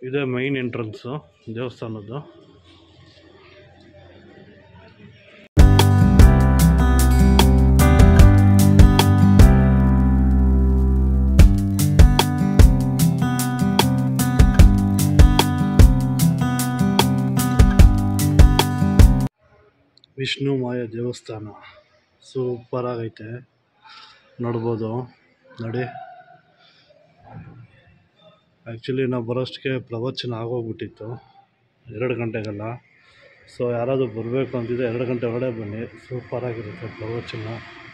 ಇದೇ main entrance ದೇವಸ್ಥಾನದ್ದು ವಿಷ್ಣು ಮಾಯ ದೇವಸ್ಥಾನ ಸೂಪರ್ ಆಗೈತೆ ನೋಡ್ಬೋದು ನೋಡಿ ಆ್ಯಕ್ಚುಲಿ ನಾವು ಬರೋಷ್ಟಕ್ಕೆ ಪ್ರವಚನ ಆಗೋಗ್ಬಿಟ್ಟಿತ್ತು ಎರಡು ಗಂಟೆಗೆಲ್ಲ ಸೊ ಯಾರಾದರೂ ಬರಬೇಕು ಅಂತಿದ್ರೆ ಎರಡು ಗಂಟೆ ಒಳಗಡೆ ಬನ್ನಿ ಸೂಪರಾಗಿರುತ್ತೆ ಪ್ರವಚನ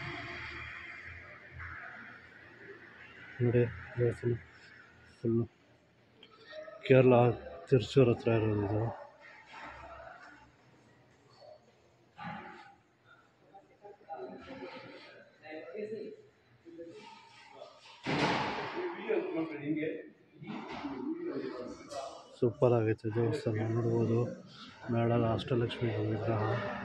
ನೋಡಿ ದೇವಸ್ಥಾನ ಫುಲ್ಲು ಕೇರಳ ತಿರುಚೂರ್ ಹತ್ರ ಇರೋದು ಇದು ಸೂಪರ್ ಆಗೈತೆ ದೇವಸ್ಥಾನ ನೋಡ್ಬೋದು ಮೇಡಲ್ ಅಷ್ಟಲಕ್ಷ್ಮಿ ವಿಗ್ರಹ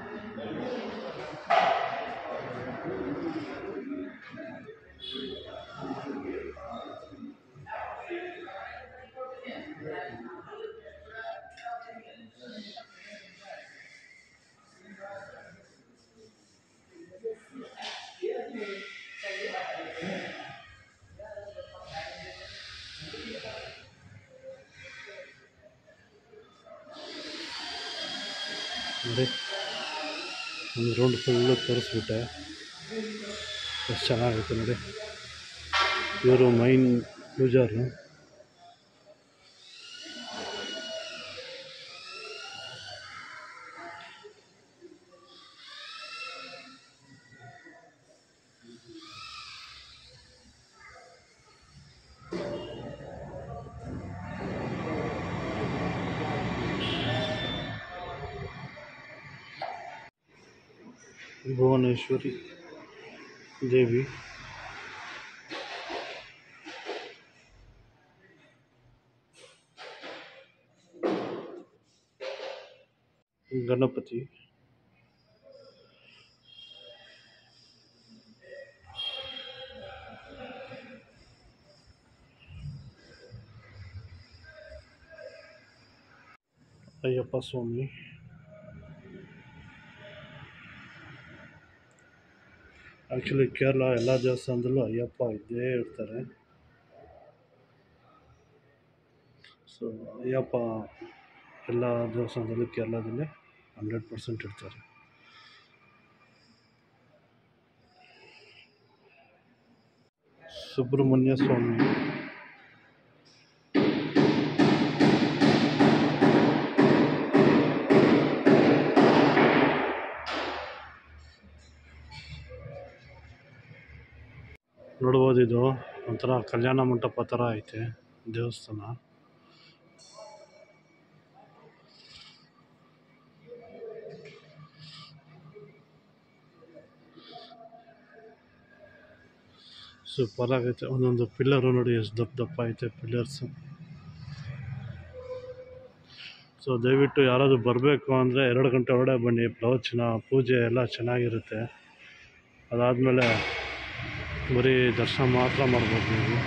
ನೋಡಿ ಒಂದು ರೌಂಡ್ ಫುಲ್ಲು ತೋರಿಸ್ಬಿಟ್ಟೆ ಎಷ್ಟು ಚೆನ್ನಾಗೈತೆ ನೋಡಿ ಇವರು ಮೈನ್ ಪೂಜಾರು ಭುವನೇಶ್ವರಿ ದೇವಿ ಗಣಪತಿ ಅಯ್ಯಪ್ಪ ಸ್ವಾಮಿ ಆ್ಯಕ್ಚುಲಿ ಕೇರಳ ಎಲ್ಲ ದೇವಸ್ಥಾನದಲ್ಲೂ ಅಯ್ಯಪ್ಪ ಇದ್ದೇ ಇರ್ತಾರೆ ಸೊ ಅಯ್ಯಪ್ಪ ಎಲ್ಲ ದೇವಸ್ಥಾನದಲ್ಲೂ ಕೇರಳದಲ್ಲಿ ಹಂಡ್ರೆಡ್ ಪರ್ಸೆಂಟ್ ಇರ್ತಾರೆ ಸುಬ್ರಹ್ಮಣ್ಯ ಸ್ವಾಮಿ ನೋಡ್ಬೋದು ಇದು ಒಂಥರ ಕಲ್ಯಾಣ ಮಂಟಪ ಥರ ಐತೆ ದೇವಸ್ಥಾನ ಸೂಪರ್ ಆಗೈತೆ ಒಂದೊಂದು ಪಿಲ್ಲರು ನೋಡಿ ಎಷ್ಟು ದಪ್ಪ ದಪ್ಪ ಐತೆ ಪಿಲ್ಲರ್ಸು ಸೊ ದಯವಿಟ್ಟು ಯಾರಾದರೂ ಬರಬೇಕು ಅಂದರೆ ಎರಡು ಗಂಟೆ ಒಳಗಡೆ ಬನ್ನಿ ಪ್ರವಚನ ಪೂಜೆ ಎಲ್ಲ ಚೆನ್ನಾಗಿರುತ್ತೆ ಅದಾದಮೇಲೆ ಬರೀ ದರ್ಶನ ಮಾತ್ರ ಮಾಡ್ಬೋದು ನೀವು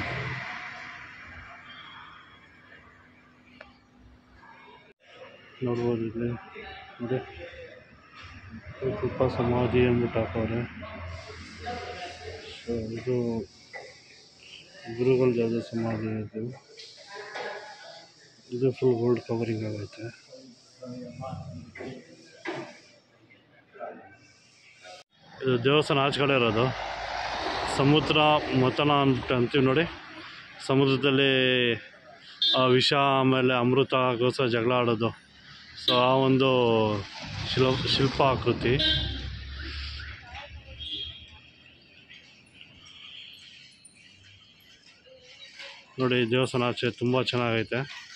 ನೋಡ್ಬೋದು ಇಲ್ಲಿ ನೋಡಿ ಕೃಪಾ ಸಮಾಧಿ ಅಂದ್ಬಿಟ್ಟು ಹಾಕವ್ರೆ ಸೊ ಇದು ಗುರುಗಳ ಜಾಗ ಸಮಾಧಿ ಇದು ಇದು ಫುಲ್ ಗೋಲ್ಡ್ ಕವರಿಂಗ್ ಆಗೈತೆ ಇದು ದೇವಸ್ಥಾನ ಆಚೆ ಕಡೆ ಇರೋದು ಸಮುದ್ರ ಮತನ ಅಂತ ಅಂತೀವಿ ನೋಡಿ ಸಮುದ್ರದಲ್ಲಿ ಆ ವಿಷ ಆಮೇಲೆ ಅಮೃತಗೋಸ್ಕರ ಜಗಳ ಆಡೋದು ಸೊ ಆ ಒಂದು ಶಿಲ ಶಿಲ್ಪ ಆಕೃತಿ ನೋಡಿ ದೇವಸ್ಥಾನ ಆಚೆ ತುಂಬ ಚೆನ್ನಾಗೈತೆ